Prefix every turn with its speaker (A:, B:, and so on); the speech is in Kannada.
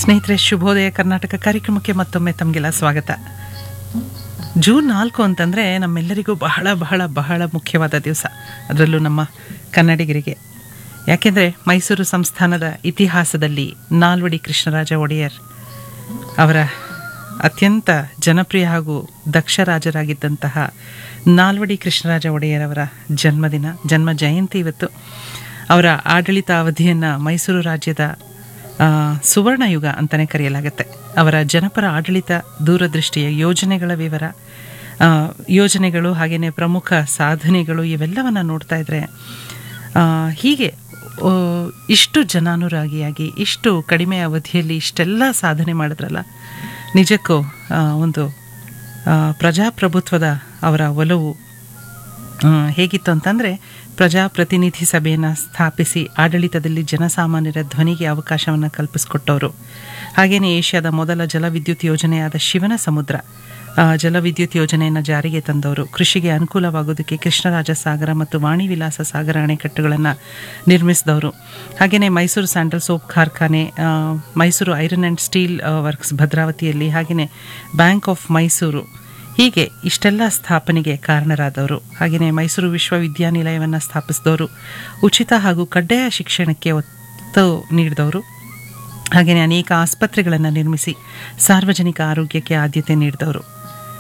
A: ಸ್ನೇಹಿತರೆ ಶುಭೋದಯ ಕರ್ನಾಟಕ ಕಾರ್ಯಕ್ರಮಕ್ಕೆ ಮತ್ತೊಮ್ಮೆ ತಮಗೆಲ್ಲ ಸ್ವಾಗತ ಜೂನ್ ನಾಲ್ಕು ಅಂತಂದರೆ ನಮ್ಮೆಲ್ಲರಿಗೂ ಬಹಳ ಬಹಳ ಬಹಳ ಮುಖ್ಯವಾದ ದಿವಸ ಅದರಲ್ಲೂ ನಮ್ಮ ಕನ್ನಡಿಗರಿಗೆ ಯಾಕೆಂದರೆ ಮೈಸೂರು ಸಂಸ್ಥಾನದ ಇತಿಹಾಸದಲ್ಲಿ ನಾಲ್ವಡಿ ಕೃಷ್ಣರಾಜ ಒಡೆಯರ್ ಅವರ ಅತ್ಯಂತ ಜನಪ್ರಿಯ ಹಾಗೂ ದಕ್ಷ ರಾಜರಾಗಿದ್ದಂತಹ ನಾಲ್ವಡಿ ಕೃಷ್ಣರಾಜ ಒಡೆಯರ್ ಅವರ ಜನ್ಮದಿನ ಜನ್ಮ ಜಯಂತಿ ಇವತ್ತು ಅವರ ಆಡಳಿತ ಅವಧಿಯನ್ನು ಮೈಸೂರು ರಾಜ್ಯದ ಆ, ಸುವರ್ಣ ಯುಗ ಅಂತಲೇ ಕರೆಯಲಾಗುತ್ತೆ ಅವರ ಜನಪರ ಆಡಳಿತ ದೂರದೃಷ್ಟಿಯ ಯೋಜನೆಗಳ ವಿವರ ಆ, ಯೋಜನೆಗಳು ಹಾಗೆಯೇ ಪ್ರಮುಖ ಸಾಧನೆಗಳು ಇವೆಲ್ಲವನ್ನು ನೋಡ್ತಾ ಇದ್ದರೆ ಆ, ಹೀಗೆ ಆ, ಇಷ್ಟು ಜನಾನುರಾಗಿಯಾಗಿ ಇಷ್ಟು ಕಡಿಮೆ ಅವಧಿಯಲ್ಲಿ ಇಷ್ಟೆಲ್ಲ ಸಾಧನೆ ಮಾಡಿದ್ರಲ್ಲ ನಿಜಕ್ಕೂ ಆ, ಒಂದು ಆ, ಪ್ರಜಾಪ್ರಭುತ್ವದ ಅವರ ಒಲವು ಆ, ಹೇಗಿತ್ತು ಅಂತಂದರೆ ಪ್ರಜಾಪ್ರತಿನಿಧಿ ಸಭೆಯನ್ನು ಸ್ಥಾಪಿಸಿ ಆಡಳಿತದಲ್ಲಿ ಜನಸಾಮಾನ್ಯರ ಧ್ವನಿಗೆ ಅವಕಾಶವನ್ನು ಕಲ್ಪಿಸಿಕೊಟ್ಟವರು ಹಾಗೆಯೇ ಏಷ್ಯಾದ ಮೊದಲ ಜಲವಿದ್ಯುತ್ ಯೋಜನೆಯಾದ ಶಿವನ ಸಮುದ್ರ ಆ, ಜಲವಿದ್ಯುತ್ ಯೋಜನೆಯನ್ನು ಜಾರಿಗೆ ತಂದವರು ಕೃಷಿಗೆ ಅನುಕೂಲವಾಗೋದಕ್ಕೆ ಕೃಷ್ಣರಾಜ ಸಾಗರ ಮತ್ತು ವಾಣಿ ವಿಲಾಸ ಸಾಗರ ಅಣೆಕಟ್ಟುಗಳನ್ನು ನಿರ್ಮಿಸಿದವರು ಹಾಗೆಯೇ ಮೈಸೂರು ಸ್ಯಾಂಡಲ್ ಸೋಪ್ ಕಾರ್ಖಾನೆ ಆ, ಮೈಸೂರು ಐರನ್ ಆ್ಯಂಡ್ ಸ್ಟೀಲ್ ಆ, ವರ್ಕ್ಸ್ ಭದ್ರಾವತಿಯಲ್ಲಿ ಹಾಗೆಯೇ ಬ್ಯಾಂಕ್ ಆಫ್ ಮೈಸೂರು ಹೀಗೆ ಇಷ್ಟೆಲ್ಲ ಸ್ಥಾಪನೆಗೆ ಕಾರಣರಾದವರು ಹಾಗೆಯೇ ಮೈಸೂರು ವಿಶ್ವವಿದ್ಯಾನಿಲಯವನ್ನು ಸ್ಥಾಪಿಸಿದವರು ಉಚಿತ ಹಾಗೂ ಕಡ್ಡಾಯ ಶಿಕ್ಷಣಕ್ಕೆ ಒತ್ತು ನೀಡಿದವರು ಹಾಗೆಯೇ ಅನೇಕ ಆಸ್ಪತ್ರೆಗಳನ್ನು ನಿರ್ಮಿಸಿ ಸಾರ್ವಜನಿಕ ಆರೋಗ್ಯಕ್ಕೆ ಆದ್ಯತೆ ನೀಡಿದವರು